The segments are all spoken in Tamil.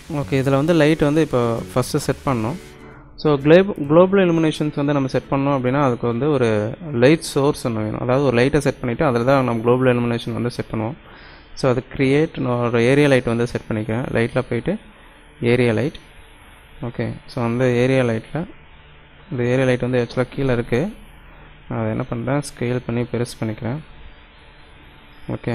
ஓகே இதில் வந்து லைட் வந்து இப்போ ஃபஸ்ட்டு செட் பண்ணோம் ஸோ குளேப் குளோபல் illuminations வந்து நம்ம செட் பண்ணோம் அப்படின்னா அதுக்கு வந்து ஒரு லைட் சோர்ஸ் ஒன்று வேணும் அதாவது ஒரு லைட்டை செட் பண்ணிவிட்டு அதில் தான் நம்ம குளோபல் illumination வந்து செட் பண்ணுவோம் ஸோ அது க்ரியேட் நான் ஒரு ஏரியா லைட் வந்து செட் பண்ணிக்கிறேன் லைட்டில் போயிட்டு ஏரியா லைட் ஓகே ஸோ அந்த ஏரியா லைட்டில் இந்த ஏரியா லைட் வந்து ஆக்சுவலாக கீழே இருக்குது நான் அதை என்ன பண்ணுறேன் ஸ்கேல் பண்ணி பெருசு பண்ணிக்கிறேன் ஓகே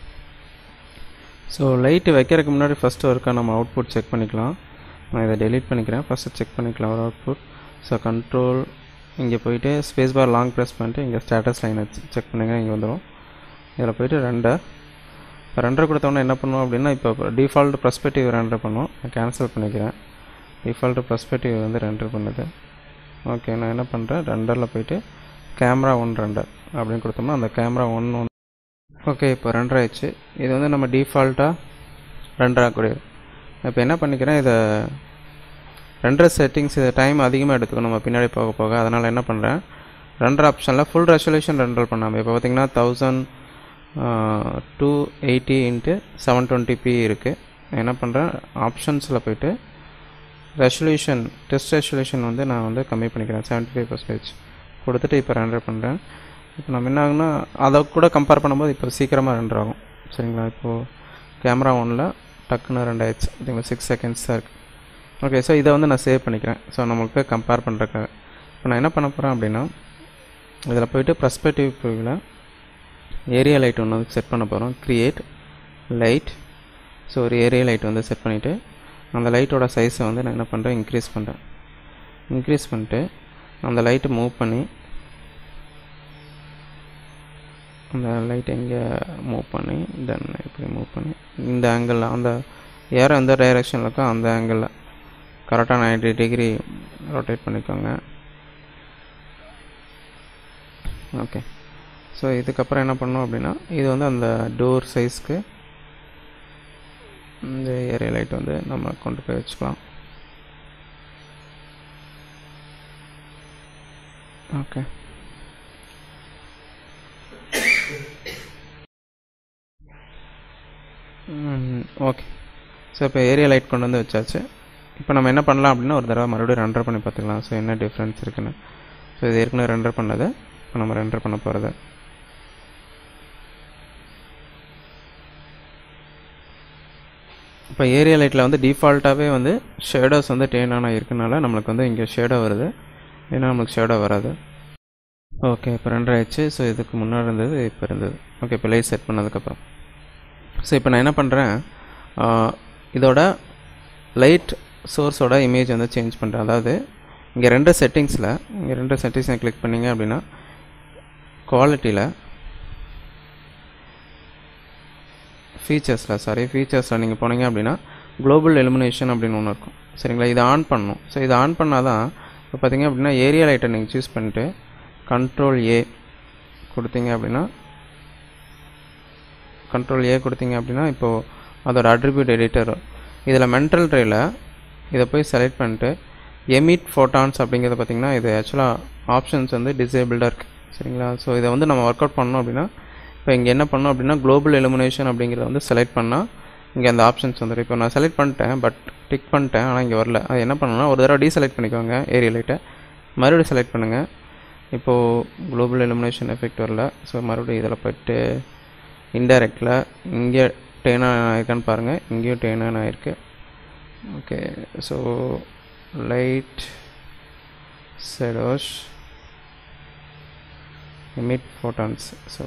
ஸோ லைட்டு வைக்கிறதுக்கு முன்னாடி ஃபஸ்ட்டு ஒருக்கா நம்ம அவுட்புட் செக் பண்ணிக்கலாம் நான் இதை டெலீட் பண்ணிக்கிறேன் ஃபஸ்ட்டு செக் பண்ணிக்கலாம் ஒரு அவுட்புட் ஸோ கண்ட்ரோல் இங்கே போயிட்டு ஸ்பேஸ் பார் லாங் ப்ரெஸ் பண்ணிட்டு இங்கே ஸ்டேட்டஸ் லைனை செக் பண்ணுங்க இங்கே வந்துடும் இதில் போயிட்டு ரெண்டர் ரெண்டர் கொடுத்தோன்னே என்ன பண்ணுவோம் அப்படின்னா இப்போ டிஃபால்ட் ப்ரஸ்பெக்டிவ் ரெண்டர் பண்ணுவோம் நான் கேன்சல் பண்ணிக்கிறேன் டிஃபால்ட் ப்ரஸ்பெக்டிவ் வந்து ரெண்டர் பண்ணுது ஓகே நான் என்ன பண்ணுறேன் ரெண்டரில் போயிட்டு கேமரா ஒன் ரெண்டர் அப்படின்னு கொடுத்தோம்னா அந்த கேமரா ஒன் ஒன் ஓகே இப்போ ரெண்டர் ஆயிடுச்சு இது வந்து நம்ம டிஃபால்ட்டாக ரெண்டர் ஆகக்கூடியது இப்போ என்ன பண்ணிக்கிறேன் இதை ரெண்டர் செட்டிங்ஸ் இது டைம் அதிகமாக எடுத்துக்கணும் நம்ம பின்னாடி போக போக அதனால் என்ன பண்ணுறேன் ரெண்டர் ஆப்ஷனில் ஃபுல் ரெசல்யூஷன் ரெண்டர் பண்ணாமல் இப்போ பார்த்தீங்கன்னா thousand two eighty into seven twenty p இருக்குது என்ன பண்ணுறேன் ஆப்ஷன்ஸில் போயிட்டு ரெசல்யூஷன் டெஸ்ட் ரெசல்யூஷன் வந்து நான் வந்து கம்மி பண்ணிக்கிறேன் செவன்ட்டி ஃபைவ் பர்சன்டேஜ் கொடுத்துட்டு இப்போ ரெண்டர் பண்ணுறேன் இப்போ நம்ம என்ன ஆகுனா அதை கூட கம்பேர் பண்ணும்போது இப்போ சீக்கிரமாக ரெண்டர் ஆகும் சரிங்களா இப்போது கேமரா ஒன்னில் டக்குன்னு ரெண்டு ஆயிடுச்சு பார்த்தீங்களா சிக்ஸ் செகண்ட்ஸ் தான் இருக்குது ஓகே ஸோ இதை வந்து நான் சேவ் பண்ணிக்கிறேன் ஸோ நம்மளுக்கு கம்பேர் பண்ணுறக்காக இப்போ நான் என்ன பண்ண போகிறேன் அப்படின்னா இதில் போயிட்டு ப்ரஸ்பெக்டிவ் ப்ரூவில் ஏரியா லைட் ஒன்று வந்து செட் பண்ண போகிறோம் க்ரியேட் லைட் ஸோ ஒரு ஏரியா லைட் வந்து செட் பண்ணிவிட்டு அந்த லைட்டோட சைஸை வந்து நான் என்ன பண்ணுறேன் இன்க்ரீஸ் பண்ணுறேன் இன்க்ரீஸ் பண்ணிட்டு அந்த லைட்டை மூவ் பண்ணி அந்த லைட் எங்கே மூவ் பண்ணி தென் இப்படி மூவ் பண்ணி இந்த ஆங்கிளில் அந்த ஏர் எந்த டைரெக்ஷனில் இருக்கோ அந்த ஆங்கிளில் கரெக்டாக நைன்டி டிகிரி ரொட்டேட் பண்ணிக்கோங்க ஓகே ஸோ இதுக்கப்புறம் என்ன பண்ணோம் அப்படின்னா இது வந்து அந்த டோர் சைஸ்க்கு இந்த ஏரியா லைட் வந்து நம்ம கொண்டு போய் வச்சுக்கலாம் ஓகே ஓகே ஸோ இப்போ ஏரியா லைட் கொண்டு வந்து வச்சாச்சு இப்போ நம்ம என்ன பண்ணலாம் அப்படின்னா ஒரு தடவை மறுபடியும் ரெண்டர் பண்ணி பார்த்துக்கலாம் ஸோ என்ன டிஃப்ரென்ஸ் இருக்குன்னு ஸோ இது ஏற்கனவே ரெண்டர் பண்ணது இப்போ நம்ம ரெண்டர் பண்ண போகிறது இப்போ ஏரியா லைட்டில் வந்து டிஃபால்ட்டாகவே வந்து ஷேடோஸ் வந்து டேன் ஆன் இருக்கனால நம்மளுக்கு வந்து இங்கே ஷேடோ வருது ஏன்னா நம்மளுக்கு ஷேடோ வராது ஓகே இப்போ ரெண்டரை ஆயிடுச்சு ஸோ இதுக்கு முன்னாடி இருந்தது இப்போ இருந்தது ஓகே இப்போ லைட் செட் பண்ணதுக்கப்புறம் ஸோ இப்போ நான் என்ன பண்ணுறேன் இதோட லைட் சோர்ஸோட இமேஜ் வந்து சேஞ்ச் பண்ணுறேன் அதாவது இங்கே ரெண்டு செட்டிங்ஸில் இங்கே ரெண்டு செட்டிங்ஸை கிளிக் பண்ணிங்க அப்படின்னா குவாலிட்டியில் ஃபீச்சர்ஸில் சாரி ஃபீச்சர்ஸில் நீங்கள் போனீங்க அப்படின்னா குளோபல் எலிமினேஷன் அப்படின்னு ஒன்று இருக்கும் சரிங்களா இதை ஆன் பண்ணணும் ஸோ இதை ஆன் பண்ணால் தான் இப்போ பார்த்தீங்க அப்படின்னா ஏரியா லைட்டை நீங்கள் சூஸ் பண்ணிட்டு கண்ட்ரோல் ஏ கொடுத்தீங்க அப்படின்னா கண்ட்ரோல் ஏ கொடுத்தீங்க அப்படின்னா இப்போது அதோட அட்ரிபியூட் எடிட்டர் இதில் மென்டல் ட்ரேயில் இதை போய் செலக்ட் பண்ணிட்டு எமிட் ஃபோட்டான்ஸ் அப்படிங்கிறத பார்த்திங்கன்னா இது ஆக்சுவலாக ஆப்ஷன்ஸ் வந்து டிசேபிள்டாக இருக்குது சரிங்களா ஸோ இதை வந்து நம்ம ஒர்க் அவுட் பண்ணோம் அப்படின்னா இப்போ இங்கே என்ன பண்ணோம் அப்படின்னா குளோபல் எலிமினேஷன் அப்படிங்கிறத வந்து செலக்ட் பண்ணால் இங்கே அந்த ஆப்ஷன்ஸ் வந்துடும் இப்போ நான் செலக்ட் பண்ணிட்டேன் பட் டிக் பண்ணிட்டேன் ஆனால் இங்கே வரல அது என்ன பண்ணணும்னா ஒரு தடவை டீசெலக்ட் பண்ணிக்கோங்க ஏரியா லைட்டை மறுபடியும் செலக்ட் பண்ணுங்கள் இப்போது குளோபல் எலிமினேஷன் எஃபெக்ட் வரல ஸோ மறுபடியும் இதில் போய்ட்டு இன்டைரக்டில் இங்கே டேன் ஆயிருக்கான்னு பாருங்கள் இங்கேயும் டேன் ஆன் ஆயிருக்கு okay so light shadows emit photons so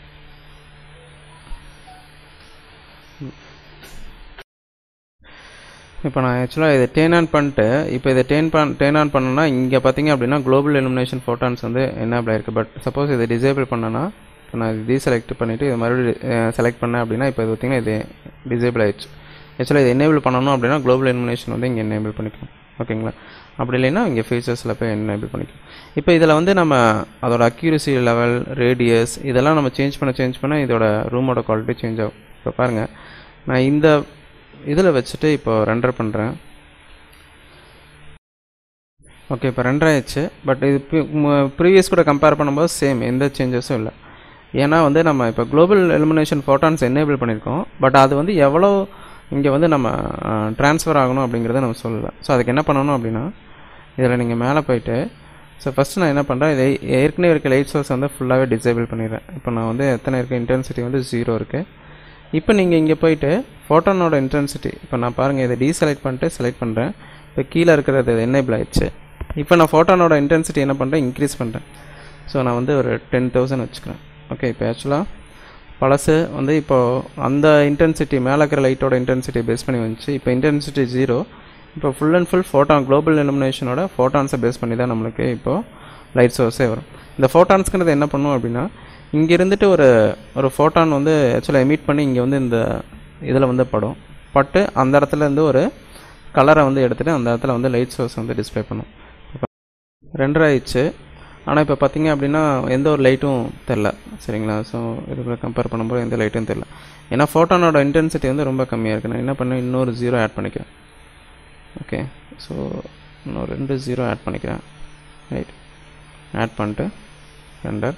இப்போ நான் ஆக்சுவலாக இதை டேன் ஆன் பண்ணிட்டு இப்போ இதை டேன் பண் டேன் ஆன் பண்ணோன்னா இங்கே பார்த்தீங்க அப்படின்னா குளோபல் எலிமினேஷன் ஃபோட்டான்ஸ் வந்து என்னபிள் ஆயிருக்கு பட் சப்போஸ் இதை டிசேபிள் பண்ணனா இப்போ நான் இது டீசெலக்ட் பண்ணிவிட்டு இதை மறுபடியும் செலக்ட் பண்ணேன் அப்படின்னா இப்போ இது பார்த்தீங்கன்னா இது டிசேபிள் ஆயிடுச்சு ஆக்சுவலாக இதை எனேபிள் பண்ணணும் அப்படின்னா குளோபல் எலிமினேஷன் வந்து இங்கே எனேபிள் பண்ணிக்கணும் ஓகேங்களா அப்படி இல்லைன்னா இங்கே ஃபீச்சர்ஸில் போய் எனேபிள் பண்ணிக்கலாம் இப்போ இதில் வந்து நம்ம அதோட அக்யூரசி லெவல் ரேடியஸ் இதெல்லாம் நம்ம சேஞ்ச் பண்ண சேஞ்ச் பண்ண இதோட ரூமோட குவாலிட்டி சேஞ்ச் ஆகும் இப்போ பாருங்கள் நான் இந்த இதில் வச்சுட்டு இப்போ ரெண்டர் பண்ணுறேன் ஓகே இப்போ ரெண்டர் ஆயிடுச்சு பட் இது ப்ரீவியஸ் கூட கம்பேர் பண்ணும்போது சேம் எந்த சேஞ்சஸும் இல்லை ஏன்னா வந்து நம்ம இப்போ குளோபல் எலிமினேஷன் ஃபோட்டான்ஸ் எனேபிள் பண்ணியிருக்கோம் பட் அது வந்து எவ்வளோ இங்கே வந்து நம்ம ட்ரான்ஸ்ஃபர் ஆகணும் அப்படிங்கிறத நம்ம சொல்லலாம் ஸோ அதுக்கு என்ன பண்ணணும் அப்படின்னா இதில் நீங்கள் மேலே போயிட்டு ஸோ ஃபஸ்ட்டு நான் என்ன பண்ணுறேன் இதை ஏற்கனவே இருக்க லைட் சோர்ஸ் வந்து ஃபுல்லாகவே டிசேபிள் பண்ணிடுறேன் இப்போ நான் வந்து எத்தனை இருக்க இன்டென்சிட்டி வந்து ஜீரோ இருக்குது இப்போ நீங்கள் இங்கே போயிட்டு ஃபோட்டானோட இன்டென்சிட்டி இப்போ நான் பாருங்கள் இதை டீசெலக்ட் பண்ணிட்டு செலக்ட் பண்ணுறேன் இப்போ கீழே இருக்கிறது என்னேபிள் ஆயிடுச்சு இப்போ நான் ஃபோட்டானோட இன்டென்சிட்டி என்ன பண்ணுறேன் இன்க்ரீஸ் பண்ணுறேன் ஸோ நான் வந்து ஒரு டென் தௌசண்ட் வச்சுக்கிறேன் ஓகே இப்போ ஆக்சுவலாக பழசு வந்து இப்போது அந்த இன்டென்சிட்டி மேலே இருக்கிற லைட்டோட இன்டென்சிட்டி பேஸ் பண்ணி வந்துச்சு இப்போ இன்டென்சிட்டி ஜீரோ இப்போ full and full photon global இலுமினேஷனோட ஃபோட்டான்ஸை பேஸ் பண்ணி தான் நம்மளுக்கு இப்போது லைட் சோர்ஸே வரும் இந்த ஃபோட்டான்ஸ்ங்கிறது என்ன பண்ணும் அப்படின்னா இங்கே இருந்துட்டு ஒரு ஒரு ஃபோட்டான் வந்து ஆக்சுவலாக எமிட் பண்ணி இங்கே வந்து இந்த இதில் வந்து படும் பட்டு அந்த இடத்துல இருந்து ஒரு கலரை வந்து எடுத்துகிட்டு அந்த இடத்துல வந்து லைட் சோர்ஸ் வந்து டிஸ்ப்ளே பண்ணும் ரெண்டரை ஆயிடுச்சு ஆனால் இப்போ பார்த்தீங்க அப்படின்னா எந்த ஒரு லைட்டும் தெரில சரிங்களா ஸோ இதுக்குள்ள கம்பேர் பண்ணும்போது எந்த லைட்டும் தெரில ஏன்னா ஃபோட்டானோட இன்டென்சிட்டி வந்து ரொம்ப கம்மியாக இருக்குது நான் என்ன பண்ணேன் இன்னொரு ஜீரோ ஆட் பண்ணிக்கிறேன் ஓகே ஸோ இன்னும் ரெண்டு ஜீரோ ஆட் பண்ணிக்கிறேன் ரைட் ஆட் பண்ணிட்டு ரெண்டர்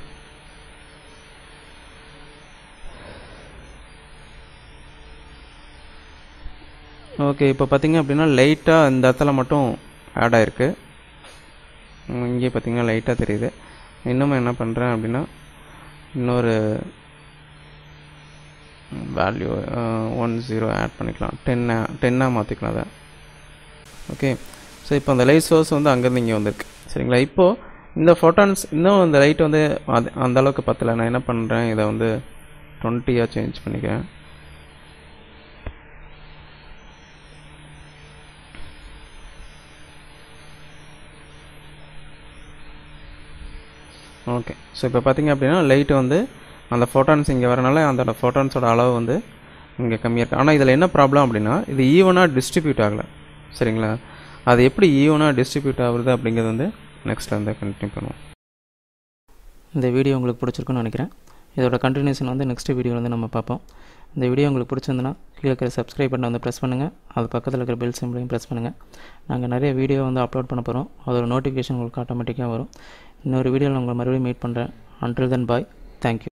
ஓகே இப்போ பார்த்தீங்க அப்படின்னா லைட்டாக இந்த இடத்துல மட்டும் ஆட் ஆகிருக்கு இங்கே பார்த்தீங்கன்னா லைட்டாக தெரியுது இன்னமும் என்ன பண்ணுறேன் அப்படின்னா இன்னொரு வேல்யூ ஒன் ஜீரோ ஆட் பண்ணிக்கலாம் டென்னா டென்னாக மாற்றிக்கலாம் அதை ஓகே ஸோ இப்போ அந்த லைட் சோர்ஸ் வந்து அங்கேருந்து இங்கே வந்திருக்கு சரிங்களா இப்போது இந்த ஃபோட்டான்ஸ் இன்னும் அந்த லைட் வந்து அது அந்த அளவுக்கு பத்தலை நான் என்ன பண்ணுறேன் இதை வந்து டுவெண்ட்டியாக சேஞ்ச் பண்ணிக்கிறேன் ஓகே ஸோ இப்போ பார்த்தீங்க அப்படின்னா லைட்டு வந்து அந்த ஃபோட்டான்ஸ் இங்கே வரனால அந்த ஃபோட்டான்ஸோட அளவு வந்து இங்கே கம்மியாக இருக்குது ஆனால் இதில் என்ன ப்ராப்ளம் அப்படின்னா இது ஈவனாக டிஸ்ட்ரிபியூட் ஆகலை சரிங்களா அது எப்படி ஈவனாக டிஸ்ட்ரிபியூட் ஆகுறது அப்படிங்கிறது வந்து நெக்ஸ்ட் வந்து கண்டினியூ பண்ணுவோம் இந்த வீடியோ உங்களுக்கு பிடிச்சிருக்குன்னு நினைக்கிறேன் இதோட கண்டினியூஷன் வந்து நெக்ஸ்ட் வீடியோவில் வந்து நம்ம பார்ப்போம் இந்த வீடியோ உங்களுக்கு பிடிச்சிருந்துன்னா கீழே இருக்கிற சப்ஸ்கிரைப் பட்டனை வந்து ப்ரெஸ் பண்ணுங்கள் அது பக்கத்தில் இருக்கிற பெல் சிம்பிளையும் ப்ரெஸ் பண்ணுங்கள் நாங்கள் நிறைய வீடியோ வந்து அப்லோட் பண்ண போகிறோம் அதோட நோட்டிஃபிகேஷன் உங்களுக்கு ஆட்டோமேட்டிக்காக வரும் இன்னொரு வீடியோவில் உங்களை மறுபடியும் மீட் பண்ணுறேன் அன்டில் தென் பாய் தேங்க்யூ